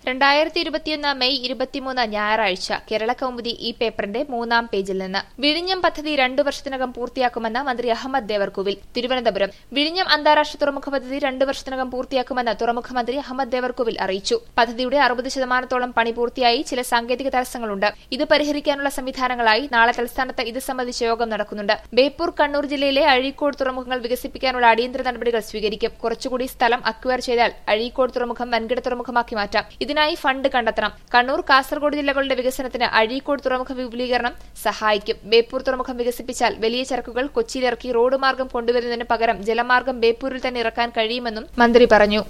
രണ്ടായിരത്തി ഇരുപത്തിയൊന്ന് മെയ് ഇരുപത്തിമൂന്ന് ഞായറാഴ്ച കേരള കൗമുദി ഈ പേപ്പറിന്റെ മൂന്നാം പേജിൽ നിന്ന് വിഴിഞ്ഞം പദ്ധതി രണ്ടു വർഷത്തിനകം പൂർത്തിയാക്കുമെന്ന് മന്ത്രി അഹമ്മദ് ദേവർകോവിൽ തിരുവനന്തപുരം വിഴിഞ്ഞം അന്താരാഷ്ട്ര തുറമുഖ പദ്ധതി രണ്ടു വർഷത്തിനകം പൂർത്തിയാക്കുമെന്ന് തുറമുഖ മന്ത്രി അഹമ്മദ് ദേവർകോവിൽ അറിയിച്ചു പദ്ധതിയുടെ അറുപത് ശതമാനത്തോളം പണി പൂർത്തിയായി ചില സാങ്കേതിക തടസ്സങ്ങളുണ്ട് ഇത് പരിഹരിക്കാനുള്ള സംവിധാനങ്ങളായി നാളെ തലസ്ഥാനത്ത് ഇത് സംബന്ധിച്ച യോഗം നടക്കുന്നുണ്ട് ബേപ്പൂർ കണ്ണൂർ ജില്ലയിലെ അഴീക്കോട് തുറമുഖങ്ങൾ വികസിപ്പിക്കാനുള്ള അടിയന്തര നടപടികൾ സ്വീകരിക്കും കുറച്ചുകൂടി സ്ഥലം അക്വയർ ചെയ്താൽ അഴീക്കോട് തുറമുഖം വൻകിട തുറമുഖമാക്കി മാറ്റാം ഇതിനായി ഫണ്ട് കണ്ടെത്തണം കണ്ണൂർ കാസർഗോഡ് ജില്ലകളുടെ വികസനത്തിന് അഴീക്കോട് തുറമുഖ വിപുലീകരണം സഹായിക്കും ബേപ്പൂർ തുറമുഖം വികസിപ്പിച്ചാൽ വലിയ ചരക്കുകൾ കൊച്ചിയിലിറക്കി റോഡ് മാർഗം കൊണ്ടുവരുന്നതിന് പകരം ജലമാർഗം ബേപ്പൂരിൽ തന്നെ ഇറക്കാൻ കഴിയുമെന്നും മന്ത്രി പറഞ്ഞു